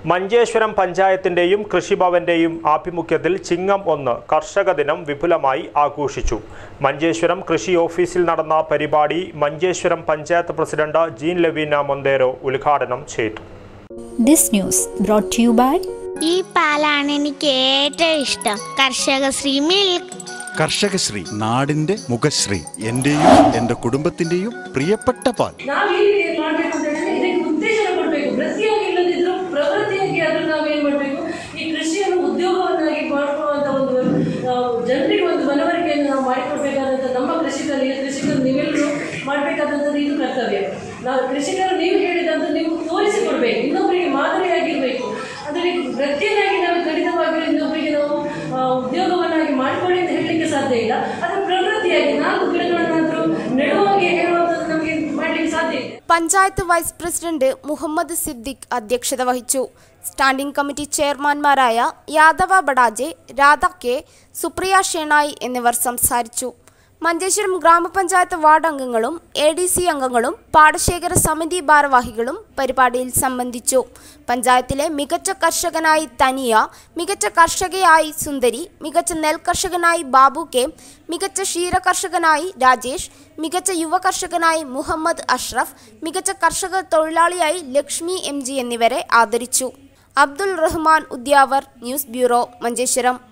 മഞ്ചേശ്വരം പഞ്ചായത്തിന്റെയും കൃഷിഭവന്റെയും ആഭിമുഖ്യത്തിൽ ചിങ്ങം ഒന്ന് കർഷക ദിനം വിപുലമായി ആഘോഷിച്ചു മഞ്ചേശ്വരം കൃഷി ഓഫീസിൽ നടന്ന പരിപാടി മഞ്ചേശ്വരം പഞ്ചായത്ത് പ്രസിഡന്റ് ജീൻ ലവീന മൊന്തേരോ ഉദ്ഘാടനം ചെയ്തു This news brought to you by ഈ പാലാണ് എനിക്ക് ഏറ്റവും ഇഷ്ടം കർഷകശ്രീ മിൽക്ക് കർഷകശ്രീ നാടിന്റെ മുഖശ്രീ എന്റെയും എന്റെ കുടുംബത്തിന്റെയും പ്രിയപ്പെട്ട ಪಾಲ್ ನಾವು ಈ ರೀತಿ ಮಾಡ್ಬೇಕು ಅಂತ ಹೇಳಿದ್ರೆ ಇದಕ್ಕೆ ಉತ್ತೇಜನ ಕೊಡಬೇಕು ವೃತ್ತಿಯಾಗಿ ಇಲ್ಲದಿದ್ರು ಪ್ರವೃತ್ತಿಯಾಗಿ ಆದ್ರೂ ನಾವೇನ್ ಮಾಡ್ಬೇಕು ಈ ಕೃಷಿಯನ್ನು ಉದ್ಯೋಗವನ್ನಾಗಿ ಮಾಡ್ಕೊಳ್ಳುವಂತ ಒಂದು ಆ, ಜನರಿಗೆ ಒಂದು ಮನವರಿಕೆಯನ್ನು ನಾವು ಮಾಡಿಕೊಡ್ಬೇಕಾದಂತ ನಮ್ಮ ಕೃಷಿಕರಿಗೆ ಕೃಷಿಕರು ನೀವೆಲ್ಲರೂ ಮಾಡ್ಬೇಕಾದಂಥದ್ದು ಇದು ಕರ್ತವ್ಯ ನಾವು ಕೃಷಿಕರು ನೀವು ಹೇಳಿದಂತ ನೀವು ತೋರಿಸಿಕೊಡ್ಬೇಕು ಇನ್ನೊಬ್ಬರಿಗೆ ಮಾದರಿಯಾಗಿರ್ಬೇಕು ಅಂದ್ರೆ ವೃತ್ತಿಯನ್ನಾಗಿ ನಾವು ಖಂಡಿತವಾಗಿಯೂ ಇನ್ನೊಬ್ಬರಿಗೆ ನಾವು ಆ, ಉದ್ಯೋಗವನ್ನಾಗಿ ಮಾಡ್ಕೊಳ್ಳಿ ಅಂತ ಹೇಳಲಿಕ್ಕೆ ಸಾಧ್ಯ ಇಲ್ಲ ಅದು ಪ್ರವೃತ್ತಿಯಾಗಿ ನಾಲ್ಕು ಗಿಡಗಳನ್ನಾದ್ರೂ ನೆಡುವಾಗಿ ಹೇಳುವಂಥದ್ದು ನಮಗೆ ಮಾಡ್ಲಿಕ್ಕೆ ಸಾಧ್ಯ ಇದೆ പഞ്ചായത്ത് വൈസ് പ്രസിഡന്റ് മുഹമ്മദ് സിദ്ദിഖ് അധ്യക്ഷത വഹിച്ചു സ്റ്റാൻഡിംഗ് കമ്മിറ്റി ചെയർമാൻമാരായ യാദവ ബഡാജെ രാധ കെ സുപ്രിയ ഷേണായി എന്നിവർ സംസാരിച്ചു മഞ്ചേശ്വരം ഗ്രാമപഞ്ചായത്ത് വാർഡ് അംഗങ്ങളും എ ഡി സി അംഗങ്ങളും പാടശേഖര സമിതി ഭാരവാഹികളും പരിപാടിയിൽ സംബന്ധിച്ചു പഞ്ചായത്തിലെ മികച്ച കർഷകനായി തനിയ മികച്ച കർഷകയായി സുന്ദരി മികച്ച നെൽ കർഷകനായി ബാബു കെ മികച്ച ക്ഷീര കർഷകനായി രാജേഷ് മികച്ച യുവ കർഷകനായി മുഹമ്മദ് അഷ്റഫ് മികച്ച കർഷക തൊഴിലാളിയായി ലക്ഷ്മി എം ജി എന്നിവരെ ആദരിച്ചു അബ്ദുൾ റഹ്മാൻ ഉദ്യാവർ ന്യൂസ് ബ്യൂറോ മഞ്ചേശ്വരം